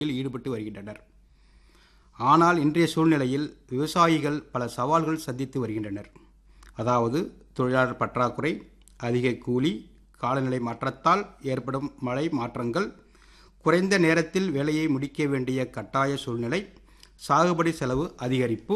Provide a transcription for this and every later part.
ஈடுபட்டு வருகின்றனர் ஆனால் இன்றைய சூழ்நிலையில் விவசாயிகள் பல சவால்கள் சந்தித்து வருகின்றனர் அதாவது தொழிலாளர் பற்றாக்குறை அதிக கூலி காலநிலை மாற்றத்தால் ஏற்படும் மழை மாற்றங்கள் குறைந்த நேரத்தில் வேலையை முடிக்க வேண்டிய கட்டாய சூழ்நிலை சாகுபடி செலவு அதிகரிப்பு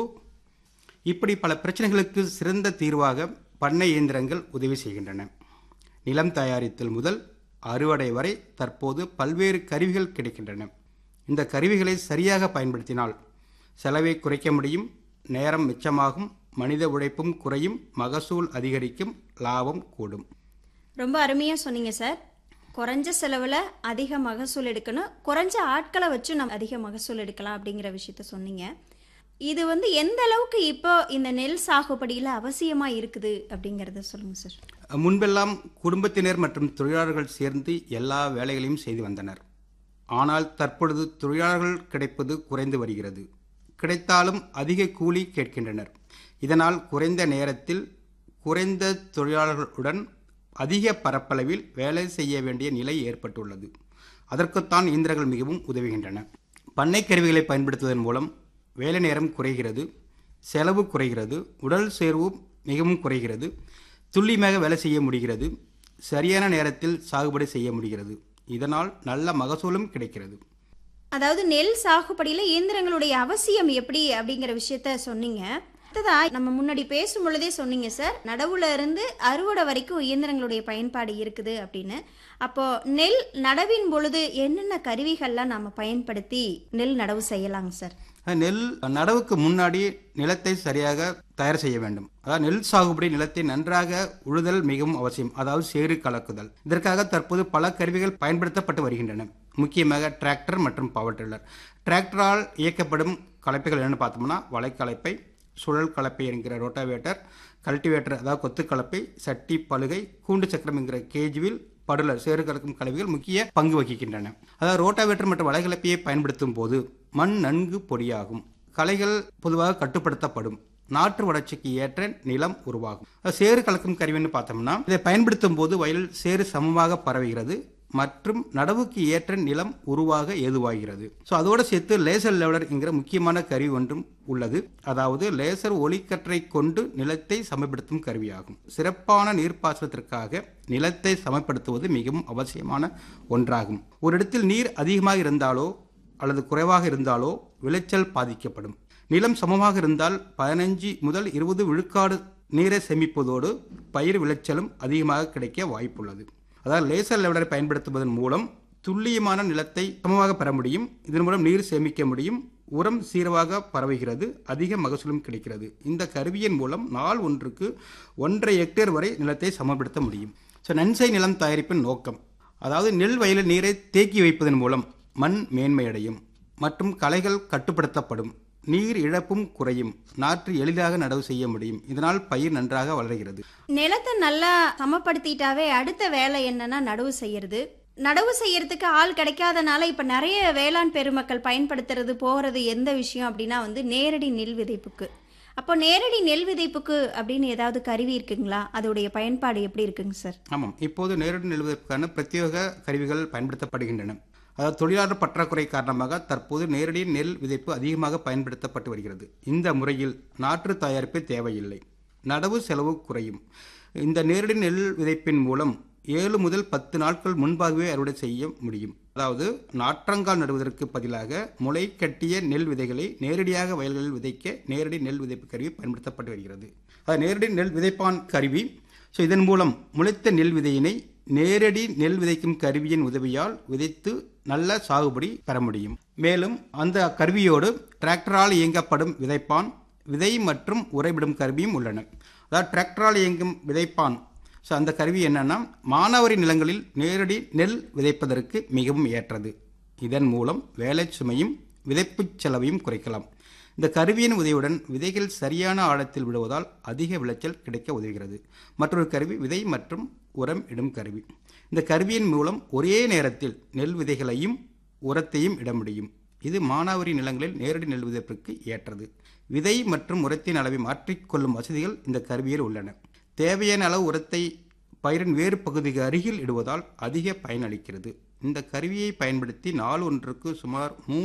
இப்படி பல பிரச்சனைகளுக்கு சிறந்த தீர்வாக பண்ணை இயந்திரங்கள் உதவி செய்கின்றன நிலம் தயாரித்தல் முதல் அறுவடை வரை தற்போது பல்வேறு கருவிகள் கிடைக்கின்றன இந்த கருவிகளை சரியாக பயன்படுத்தினால் செலவை குறைக்க முடியும் நேரம் மிச்சமாகும் மனித உழைப்பும் குறையும் மகசூல் அதிகரிக்கும் லாபம் கூடும் ரொம்ப அருமையாக சொன்னீங்க சார் குறைஞ்ச செலவில் அதிக மகசூல் எடுக்கணும் குறைஞ்ச ஆட்களை வச்சு நம்ம அதிக மகசூல் எடுக்கலாம் அப்படிங்கிற விஷயத்த சொன்னீங்க இது வந்து எந்த அளவுக்கு இப்போ இந்த நெல் சாகுபடியில் அவசியமாக இருக்குது அப்படிங்கிறத சொல்லுங்கள் சார் முன்பெல்லாம் குடும்பத்தினர் மற்றும் தொழிலாளர்கள் சேர்ந்து எல்லா வேலைகளையும் செய்து வந்தனர் ஆனால் தற்பொழுது தொழிலாளர்கள் கிடைப்பது குறைந்து வருகிறது கிடைத்தாலும் அதிக கூலி கேட்கின்றனர் இதனால் குறைந்த நேரத்தில் குறைந்த தொழிலாளர்களுடன் அதிக பரப்பளவில் வேலை செய்ய வேண்டிய நிலை ஏற்பட்டுள்ளது அதற்குத்தான் இயந்திரங்கள் மிகவும் உதவுகின்றன பண்ணை கருவிகளை பயன்படுத்துவதன் மூலம் வேலை நேரம் குறைகிறது செலவு குறைகிறது உடல் சேர்வு மிகவும் குறைகிறது துல்லியமாக வேலை செய்ய முடிகிறது சரியான நேரத்தில் சாகுபடி செய்ய முடிகிறது இதனால் நல்ல மகசூலும் கிடைக்கிறது அதாவது நெல் சாகுபடியில் இயந்திரங்களுடைய அவசியம் எப்படி அப்படிங்கிற விஷயத்த சொன்னீங்க அடுத்ததா நம்ம முன்னாடி பேசும் பொழுதே சொன்னீங்க சார் நடவுல இருந்து அறுவடை வரைக்கும் இயந்திரங்களுடைய பயன்பாடு இருக்குது அப்படின்னு அப்போ நெல் நடவின் பொழுது என்னென்ன கருவிகள்லாம் நம்ம பயன்படுத்தி நெல் நடவு செய்யலாங்க சார் நெல் நடவுக்கு முன்னாடி நிலத்தை சரியாக தயார் செய்ய வேண்டும் அதாவது நெல் சாகுபடி நிலத்தை நன்றாக உழுதல் மிகவும் அவசியம் அதாவது சேறு கலக்குதல் இதற்காக தற்போது பல கருவிகள் பயன்படுத்தப்பட்டு வருகின்றன முக்கியமாக டிராக்டர் மற்றும் பவர் டில்லர் டிராக்டரால் இயக்கப்படும் கலப்பைகள் என்னென்னு பார்த்தோம்னா வலைக்கலப்பை சுழல் கலப்பை என்கிற ரோட்டாவேட்டர் கல்டிவேட்டர் அதாவது கொத்து கலப்பை சட்டி பலுகை கூண்டு சக்கரம் என்கிற கேஜுவில் படுலர் சேறு கலக்கும் கலவைகள் முக்கிய பங்கு வகிக்கின்றன அதாவது ரோட்டாவேட்டர் மற்றும் வலைகலப்பையை பயன்படுத்தும் போது மண் நன்கு பொடியாகும் களைகள் பொதுவாக கட்டுப்படுத்தப்படும் நாற்று வளர்ச்சிக்கு ஏற்ற நிலம் உருவாகும் சேறு கலக்கும் கருவின்னு பார்த்தோம்னா இதை பயன்படுத்தும் போது வயலில் சேறு சமமாக பரவுகிறது மற்றும் நடவுக்கு ஏற்ற நிலம் உருவாக ஏதுவாகிறது ஸோ அதோடு சேர்த்து லேசர் லெவலர் என்கிற முக்கியமான கருவி ஒன்றும் உள்ளது அதாவது லேசர் ஒளிக்கற்றை கொண்டு நிலத்தை சமப்படுத்தும் கருவியாகும் சிறப்பான நீர்ப்பாசனத்திற்காக நிலத்தை சமப்படுத்துவது மிகவும் அவசியமான ஒன்றாகும் ஒரு இடத்தில் நீர் அதிகமாக இருந்தாலோ அல்லது குறைவாக இருந்தாலோ விளைச்சல் பாதிக்கப்படும் நிலம் சமமாக இருந்தால் பதினஞ்சு முதல் இருபது விழுக்காடு நீரை சேமிப்பதோடு பயிர் விளைச்சலும் அதிகமாக கிடைக்க வாய்ப்புள்ளது அதாவது லேசர் லெவலரை பயன்படுத்துவதன் மூலம் துல்லியமான நிலத்தை சமமாக பெற முடியும் இதன் மூலம் நீர் சேமிக்க முடியும் உரம் சீரவாக பரவுகிறது அதிக மகசூலும் கிடைக்கிறது இந்த கருவியின் மூலம் நாள் ஒன்றுக்கு ஒன்றரை ஹெக்டேர் வரை நிலத்தை சமப்படுத்த முடியும் ஸோ நன்சை நிலம் தயாரிப்பின் நோக்கம் அதாவது நெல் வயலில் நீரை தேக்கி வைப்பதன் மூலம் மண் மேன்மையடையும் மற்றும் களைகள் கட்டுப்படுத்தப்படும் நீர் இழப்பும் குறையும் நாற்று எளிதாக நடவு செய்ய முடியும் இதனால் பயிர் நன்றாக வளர்கிறது நிலத்தை நல்லா சமப்படுத்திட்டாவே அடுத்த வேலை என்னன்னா நடவு செய்யறது நடவு செய்யறதுக்கு ஆள் கிடைக்காதனால இப்ப நிறைய வேளாண் பெருமக்கள் பயன்படுத்துறது போகிறது எந்த விஷயம் அப்படின்னா வந்து நேரடி நெல் விதைப்புக்கு அப்போ நேரடி நெல் விதைப்புக்கு அப்படின்னு ஏதாவது கருவி இருக்குங்களா அதோடைய பயன்பாடு எப்படி இருக்குங்க சார் ஆமாம் இப்போது நேரடி நெல் விதைப்புக்கான பிரத்யேக கருவிகள் பயன்படுத்தப்படுகின்றன அதாவது தொழிலாளர் பற்றாக்குறை காரணமாக தற்போது நேரடி நெல் விதைப்பு அதிகமாக பயன்படுத்தப்பட்டு வருகிறது இந்த முறையில் நாற்று தயாரிப்பு தேவையில்லை நடவு செலவு குறையும் இந்த நேரடி நெல் விதைப்பின் மூலம் ஏழு முதல் பத்து நாட்கள் முன்பாகவே அறுவடை செய்ய முடியும் அதாவது நாற்றங்கால் நடுவதற்கு பதிலாக முளை கட்டிய நெல் விதைகளை நேரடியாக வயல்களில் விதைக்க நேரடி நெல் விதைப்பு கருவி பயன்படுத்தப்பட்டு வருகிறது அது நேரடி நெல் விதைப்பான் கருவி ஸோ இதன் மூலம் முளைத்த நெல் விதையினை நேரடி நெல் விதைக்கும் கருவியின் உதவியால் விதைத்து நல்ல சாகுபடி பெற முடியும் மேலும் அந்த கருவியோடு டிராக்டரால் இயங்கப்படும் விதைப்பான் விதை மற்றும் உறைவிடும் கருவியும் உள்ளன அதாவது டிராக்டரால் இயங்கும் விதைப்பான் ஸோ அந்த கருவி என்னன்னா மானாவாரி நிலங்களில் நேரடி நெல் விதைப்பதற்கு மிகவும் ஏற்றது இதன் மூலம் வேலை சுமையும் விதைப்பு செலவையும் குறைக்கலாம் இந்த கருவியின் உதவியுடன் விதைகள் சரியான ஆழத்தில் விடுவதால் அதிக விளைச்சல் கிடைக்க உதவுகிறது மற்றொரு கருவி விதை மற்றும் உரம் இடும் கருவி இந்த கருவியின் மூலம் ஒரே நேரத்தில் நெல் விதைகளையும் உரத்தையும் இட முடியும் இது மானாவாரி நிலங்களில் நேரடி நெல் விதைப்பிற்கு ஏற்றது விதை மற்றும் உரத்தின் அளவை மாற்றிக்கொள்ளும் வசதிகள் இந்த கருவியில் உள்ளன தேவையான அளவு உரத்தை பயிரின் வேறு பகுதிக்கு அருகில் இடுவதால் அதிக பயனளிக்கிறது இந்த கருவியை பயன்படுத்தி நாள் ஒன்றுக்கு சுமார் மூ